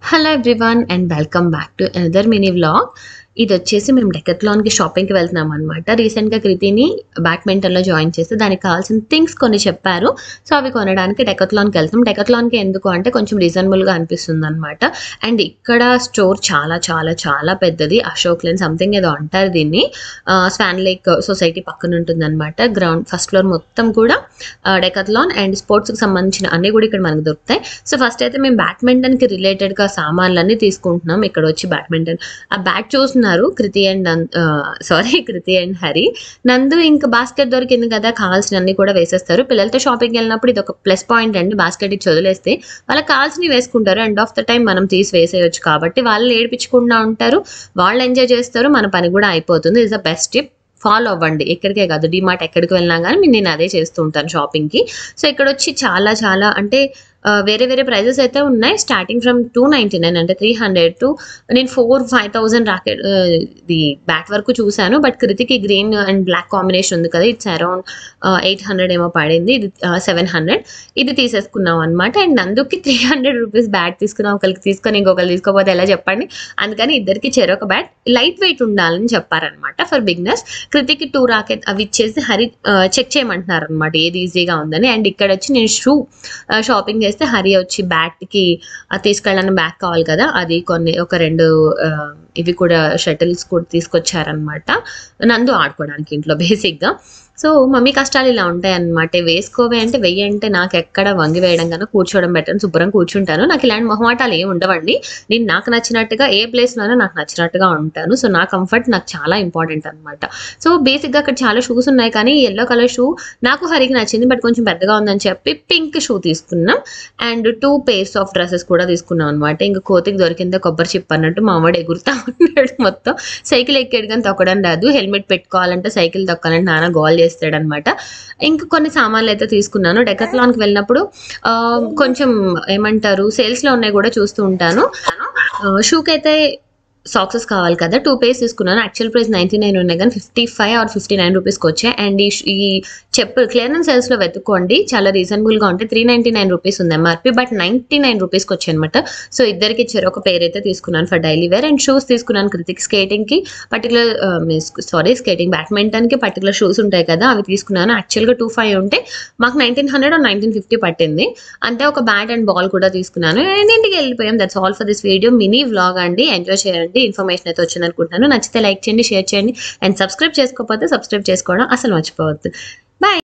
hello everyone and welcome back to another mini vlog ఇది వచ్చేసి మేము డెకత్లాన్కి షాపింగ్కి వెళ్తున్నాం అనమాట రీసెంట్గా కృతిని బ్యాడ్మింటన్లో జాయిన్ చేస్తే దానికి కావాల్సిన థింగ్స్ కొన్ని చెప్పారు సో అవి కొనడానికి డెకత్లాన్కి వెళ్తాం డెకత్లాన్కి ఎందుకు అంటే కొంచెం రీజనబుల్గా అనిపిస్తుంది అనమాట అండ్ ఇక్కడ స్టోర్ చాలా చాలా చాలా పెద్దది అశోక్ లేన్ సంథింగ్ ఏదో అంటారు దీన్ని స్వాన్ లేక్ సొసైటీ పక్కన ఉంటుంది అనమాట గ్రౌండ్ ఫస్ట్ ఫ్లోర్ మొత్తం కూడా డెకత్లాన్ అండ్ స్పోర్ట్స్కి సంబంధించిన అన్నీ కూడా ఇక్కడ మనకు దొరుకుతాయి సో ఫస్ట్ అయితే మేము బ్యాడ్మింటన్కి రిలేటెడ్గా సామాన్లన్నీ తీసుకుంటున్నాం ఇక్కడ వచ్చి బ్యాడ్మింటన్ ఆ బ్యాట్ చూస్తున్నారు Kriti and sorry Kriti and Hari Nandu ఇంకా బాస్కెట్ దొరికింది కదా కావాల్సిన అన్ని కూడా వేసేస్తారు పిల్లలతో షాపింగ్కి వెళ్ళినప్పుడు ఇది ఒక ప్లస్ పాయింట్ అండి బాస్కెట్ ఇచ్చి వదిలేస్తే వాళ్ళకి కావాల్సినవి వేసుకుంటారు ఎండ్ ఆఫ్ ద టైం మనం తీసి వేసేయచ్చు కాబట్టి వాళ్ళు ఏడిపించకుండా ఉంటారు వాళ్ళు ఎంజాయ్ చేస్తారు మన పని కూడా అయిపోతుంది is the best tip follow అవ్వండి ఎక్కడికే కాదు డిమార్ట్ ఎక్కడికి వెళ్ళినా కానీ నేను అదే చేస్తూ ఉంటాను షాపింగ్కి సో ఇక్కడ వచ్చి చాలా చాలా అంటే ఆ, వేరే వేరే ప్రైజెస్ అయితే ఉన్నాయి starting from two ninety nine అంటే త్రీ హండ్రెడ్ టు నేను ఫోర్ ఫైవ్ థౌసండ్ రాకెట్ ఇది బ్యాట్ వరకు చూశాను బట్ కృతికి గ్రీన్ అండ్ బ్లాక్ కాంబినేషన్ ఉంది కదా ఇట్స్ అరౌండ్ ఎయిట్ హండ్రెడ్ ఏమో పడింది ఇది సెవెన్ హండ్రెడ్ ఇది తీసేసుకున్నాం అనమాట అండ్ అందుకే త్రీ హండ్రెడ్ రూపీస్ బ్యాట్ తీసుకున్నాం ఒకరికి తీసుకొని ఇంకొకరు తీసుకోకపోతే ఎలా చెప్పండి అందుకని ఇద్దరికి చెరొక బ్యాట్ లైట్ వెయిట్ ఉండాలని చెప్పారనమాట ఫర్ బిగ్నెస్ కృతికి టూ రాకెట్ అవి ఇచ్చేసి హరి చెక్ చేయమంటున్నారు అనమాట ఏది ఈజీగా ఉందని అండ్ ఇక్కడ వచ్చి నేను షూ షాపింగ్ చేస్తే హరి వచ్చి బ్యాట్కి తీసుకెళ్ళడానికి బ్యాగ్ కావాలి కదా అది కొన్ని ఒక రెండు ఆ, ఇవి కూడా షటిల్స్ కూడా తీసుకొచ్చారనమాట నందు ఆడుకోవడానికి ఇంట్లో బేసిక్గా సో మమ్మీ కష్టాలు ఇలా ఉంటాయి అనమాట వేసుకోవే అంటే వెయ్యి అంటే నాకు ఎక్కడ వంగి వేయడం కన్నా కూర్చోవడం బెటర్ శుభ్రం కూర్చుంటాను నాకు ఇలాంటి మొహమాటాలు ఏమి ఉండవండి నేను నాకు నచ్చినట్టుగా ఏ ప్లేస్లోనైనా నాకు నచ్చినట్టుగా ఉంటాను సో నా కంఫర్ట్ నాకు చాలా ఇంపార్టెంట్ అనమాట సో బేసిక్గా అక్కడ చాలా షూస్ ఉన్నాయి కానీ ఎల్లో కలర్ షూ నాకు హరికి నచ్చింది బట్ కొంచెం పెద్దగా ఉందని చెప్పి పింక్ షూ తీసుకున్నాం and two pairs of dresses కూడా తీసుకున్నాం అనమాట ఇంకా కోతికి దొరికిందే కొబ్బరి చిప్ అన్నట్టు మా అమ్మడు ఎగురుతా ఉన్నాడు మొత్తం సైకిల్ ఎక్కాడు కానీ తొక్కడం రాదు హెల్మెట్ పెట్టుకోవాలంటే సైకిల్ తొక్కాలంటే నాన్న గోల్ చేస్తాడు అనమాట ఇంకా కొన్ని సామాన్లు అయితే తీసుకున్నాను డెకత్లాన్కి వెళ్ళినప్పుడు ఆ, కొంచెం ఏమంటారు సేల్స్లో ఉన్నాయి కూడా చూస్తూ ఉంటాను షూకి అయితే సాక్సెస్ కావాలి కదా టూ పేస్ తీసుకున్నాను యాక్చువల్ ప్రైస్ నైంటీ నైన్ ఉన్నాయి కానీ fifty five or fifty nine రూపీస్కి వచ్చాయి అండ్ ఈ ఈ చెప్పు క్లియరెన్స్ సేల్స్లో వెతుక్కోండి చాలా రీజనబుల్గా ఉంటాయి త్రీ నైంటీ నైన్ రూపీస్ ఉంది ఎంఆర్పి బట్ నైంటీ నైన్ రూపీస్కి వచ్చాయి అనమాట సో ఇద్దరికి ఇచ్చారు ఒక పేరు అయితే తీసుకున్నాను for daily wear and shoes తీసుకున్నాను కృతిక్ స్కేటింగ్కి పర్టికులర్ సారీ స్కేటింగ్ బ్యాడ్మింటన్కి పర్టికులర్ షూస్ ఉంటాయి కదా అవి తీసుకున్నాను యాక్చువల్గా టూ ఫైవ్ ఉంటే మాకు నైన్టీన్ హండ్రెడ్ నైన్టీన్ ఫిఫ్టీ పట్టింది అంటే ఒక బ్యాట్ అండ్ బాల్ కూడా తీసుకున్నాను అండ్ ఇంటికి వెళ్ళిపోయాం that's all for this video mini vlog అండి ఎంజాయ్ చేయండి ఇన్ఫర్మేషన్ అయితే వచ్చింది అనుకుంటున్నాను నచ్చితే లైక్ చేయండి షేర్ చేయండి అండ్ సబ్స్క్రైబ్ చేసుకోకపోతే సబ్స్క్రైబ్ చేసుకోవడం అసలు మర్చిపోవద్దు బాయ్